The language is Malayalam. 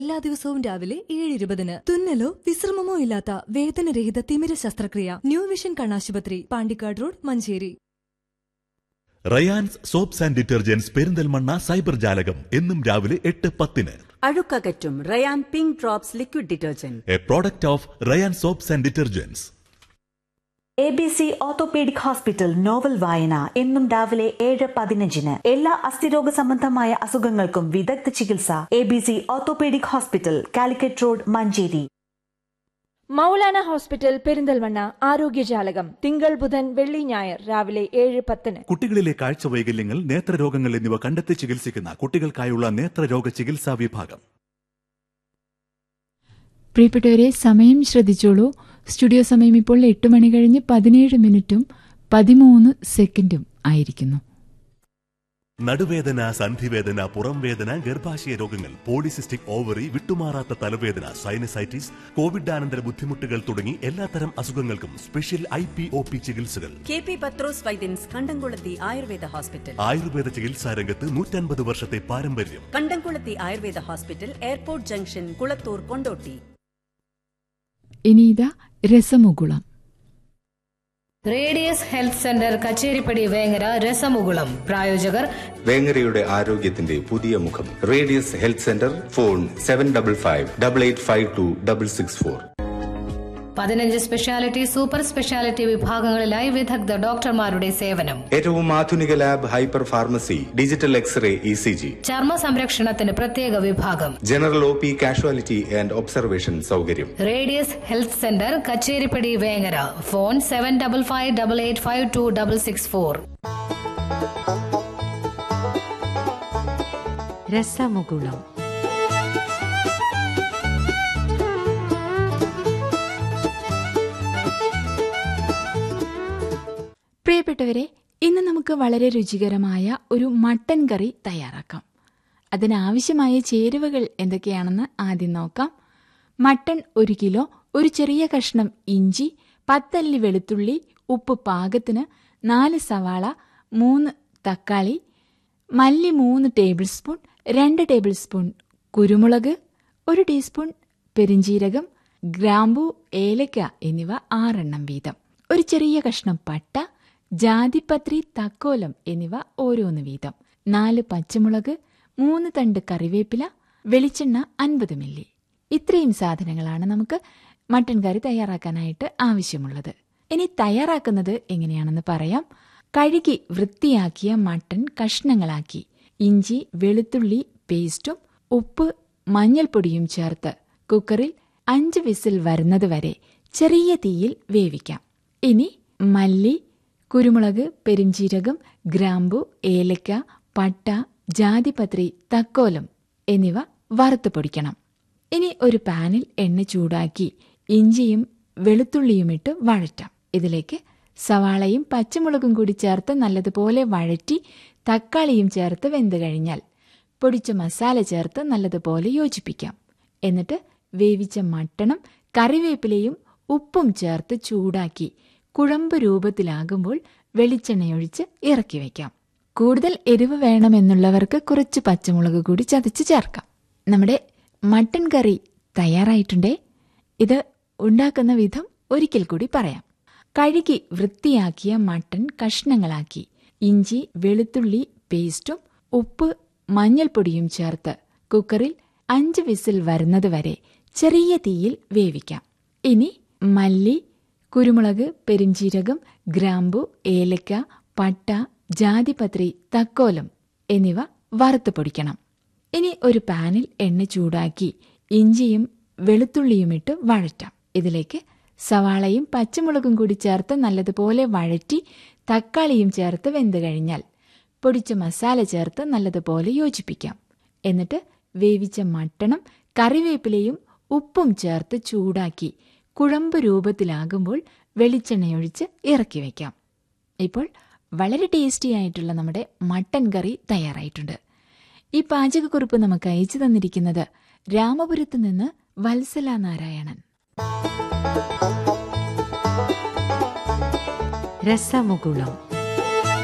എല്ലാ ദിവസവും രാവിലെ ഏഴ് ഇരുപതിന് തുന്നലോ വിശ്രമമോ ഇല്ലാത്ത വേദനരഹിത തിമിര ശസ്ത്രക്രിയ ന്യൂ വിഷൻ കണ്ണാശുപത്രി Pandikkad road Manjeri Ryan's soaps and detergents Perinthalmanna cyber ജാലകം എന്നും രാവിലെ എട്ട് പത്തിന് അഴുക്കകറ്റും Ryan pink drops liquid detergent a product of Ryan's soaps and detergents A B C orthopaedic hospital novel വായന എന്നും രാവിലെ ഏഴ് പതിനഞ്ചിന് എല്ലാ അസ്ഥിരോഗ സംബന്ധമായ അസുഖങ്ങൾക്കും വിദഗ്ധ ചികിത്സ A B C orthopaedic hospital Calicut road Manjeri Maulana hospital Perinthalmanna ആരോഗ്യജാലകം തിങ്കൾ ബുധൻ വെള്ളി ഞായർ രാവിലെ ഏഴ് പത്തിന് കുട്ടികളിലെ കാഴ്ച വൈകല്യങ്ങൾ നേത്രരോഗങ്ങൾ എന്നിവ കണ്ടെത്തി ചികിത്സിക്കുന്ന കുട്ടികൾക്കായുള്ള നേത്രരോഗ ചികിത്സാ വിഭാഗം പ്രിയപ്പെട്ടവരെ സമയം ശ്രദ്ധിച്ചോളൂ സ്റ്റുഡിയോ സമയം ഇപ്പോൾ എട്ട് മണി കഴിഞ്ഞ് പതിനേഴ് മിനിറ്റും പതിമൂന്ന് സെക്കൻഡും ആയിരിക്കുന്നു നടുവേദന സന്ധിവേദന പുറം വേദന ഗർഭാശയ രോഗങ്ങൾ പോളിസിസ്റ്റിക് ഓവറി വിട്ടുമാറാത്ത തലവേദന സൈനസൈറ്റിസ് കോവിഡാനന്തര ബുദ്ധിമുട്ടുകൾ തുടങ്ങി എല്ലാത്തരം അസുഖങ്ങൾക്കും special I P O P ചികിത്സകൾ K P Pathros Vaidyans Kandamkulathy Ayurveda hospital Ayurveda ചികിത്സാ രംഗത്ത് നൂറ്റൻപത് വർഷത്തെ പാരമ്പര്യം Kandamkulathy Ayurveda hospital airport junction Kulathoor Kondotty ഇനി ഇതാ Rasamukulam radius health centre Kacheripadi Vengara Rasamukulam പ്രായോജകർ വേങ്ങരയുടെ ആരോഗ്യത്തിന്റെ പുതിയ മുഖം radius health centre phone seven double five double eight five two double six four പതിനഞ്ച് സ്പെഷ്യാലിറ്റി സൂപ്പർ സ്പെഷ്യാലിറ്റി വിഭാഗങ്ങളിലായി വിദഗ്ധ ഡോക്ടർമാരുടെ സേവനം ഏറ്റവും ആധുനിക lab hyper pharmacy digital x-ray E C G ചർമ്മ സംരക്ഷണത്തിന് പ്രത്യേക വിഭാഗം general O P casualty and observation സൗകര്യം radius health centre Kacheripadi Vengara phone seven double five double eight five two double six four Rasamukulam പ്രിയപ്പെട്ടവരെ ഇന്ന് നമുക്ക് വളരെ രുചികരമായ ഒരു മട്ടൻ കറി തയ്യാറാക്കാം അതിനാവശ്യമായ ചേരുവകൾ എന്തൊക്കെയാണെന്ന് ആദ്യം നോക്കാം മട്ടൺ ഒരു കിലോ ഒരു ചെറിയ കഷ്ണം ഇഞ്ചി പത്തല്ലി വെളുത്തുള്ളി ഉപ്പ് പാകത്തിന് നാല് സവാള മൂന്ന് തക്കാളി മല്ലി മൂന്ന് ടേബിൾ സ്പൂൺ രണ്ട് ടേബിൾ സ്പൂൺ കുരുമുളക് ഒരു ടീസ്പൂൺ പെരിഞ്ചീരകം ഗ്രാമ്പു ഏലക്ക എന്നിവ ആറെണ്ണം വീതം ഒരു ചെറിയ കഷ്ണം പട്ട ജാതിപത്രി തക്കോലം എന്നിവ ഓരോന്ന് വീതം നാല് പച്ചമുളക് മൂന്ന് തണ്ട് കറിവേപ്പില വെളിച്ചെണ്ണ അൻപത് മില്ലി ഇത്രയും സാധനങ്ങളാണ് നമുക്ക് മട്ടൻ കറി തയ്യാറാക്കാനായിട്ട് ആവശ്യമുള്ളത് ഇനി തയ്യാറാക്കുന്നത് എങ്ങനെയാണെന്ന് പറയാം കഴുകി വൃത്തിയാക്കിയ മട്ടൻ കഷ്ണങ്ങളാക്കി ഇഞ്ചി വെളുത്തുള്ളി പേസ്റ്റും ഉപ്പ് മഞ്ഞൾപ്പൊടിയും ചേർത്ത് കുക്കറിൽ അഞ്ച് വിസിൽ വരുന്നത് വരെ ചെറിയ തീയിൽ വേവിക്കാം ഇനി മല്ലി കുരുമുളക് പെരിഞ്ചീരകം ഗ്രാമ്പു ഏലക്ക പട്ട ജാതിപത്രി തക്കോലം എന്നിവ വറുത്ത് പൊടിക്കണം ഇനി ഒരു പാനിൽ എണ്ണ ചൂടാക്കി ഇഞ്ചിയും വെളുത്തുള്ളിയുമിട്ട് വഴറ്റാം ഇതിലേക്ക് സവാളയും പച്ചമുളകും കൂടി ചേർത്ത് നല്ലതുപോലെ വഴറ്റി തക്കാളിയും ചേർത്ത് വെന്ത് കഴിഞ്ഞാൽ പൊടിച്ച മസാല ചേർത്ത് നല്ലതുപോലെ യോജിപ്പിക്കാം എന്നിട്ട് വേവിച്ച മട്ടണം കറിവേപ്പിലയും ഉപ്പും ചേർത്ത് ചൂടാക്കി കുഴമ്പ് രൂപത്തിലാകുമ്പോൾ വെളിച്ചെണ്ണയൊഴിച്ച് ഇറക്കി വയ്ക്കാം കൂടുതൽ എരിവ് വേണമെന്നുള്ളവർക്ക് കുറച്ച് പച്ചമുളക് കൂടി ചതച്ച് ചേർക്കാം നമ്മുടെ മട്ടൻ കറി തയ്യാറായിട്ടുണ്ടേ ഇത് ഉണ്ടാക്കുന്ന വിധം ഒരിക്കൽ കൂടി പറയാം കഴുകി വൃത്തിയാക്കിയ മട്ടൻ കഷ്ണങ്ങളാക്കി ഇഞ്ചി വെളുത്തുള്ളി പേസ്റ്റും ഉപ്പ് മഞ്ഞൾപ്പൊടിയും ചേർത്ത് കുക്കറിൽ അഞ്ച് വിസിൽ വരുന്നത് വരെ ചെറിയ തീയിൽ വേവിക്കാം ഇനി മല്ലി കുരുമുളക് പെരിഞ്ചീരകം ഗ്രാമ്പു ഏലക്ക പട്ട ജാതിപത്രി തക്കോലം എന്നിവ വറുത്ത് പൊടിക്കണം ഇനി ഒരു പാനിൽ എണ്ണ ചൂടാക്കി ഇഞ്ചിയും വെളുത്തുള്ളിയുമിട്ട് വഴറ്റാം ഇതിലേക്ക് സവാളയും പച്ചമുളകും കൂടി ചേർത്ത് നല്ലതുപോലെ വഴറ്റി തക്കാളിയും ചേർത്ത് വെന്ത് കഴിഞ്ഞാൽ പൊടിച്ച മസാല ചേർത്ത് നല്ലതുപോലെ യോജിപ്പിക്കാം എന്നിട്ട് വേവിച്ച മട്ടണം കറിവേപ്പിലയും ഉപ്പും ചേർത്ത് ചൂടാക്കി കുഴമ്പ് രൂപത്തിലാകുമ്പോൾ വെളിച്ചെണ്ണയൊഴിച്ച് ഇറക്കി വയ്ക്കാം ഇപ്പോൾ വളരെ ടേസ്റ്റി ആയിട്ടുള്ള നമ്മുടെ മട്ടൻ കറി തയ്യാറായിട്ടുണ്ട് ഈ പാചകക്കുറിപ്പ് നമുക്ക് അയച്ചു തന്നിരിക്കുന്നത് രാമപുരത്ത് നിന്ന് വത്സല നാരായണൻ രസമുകുളം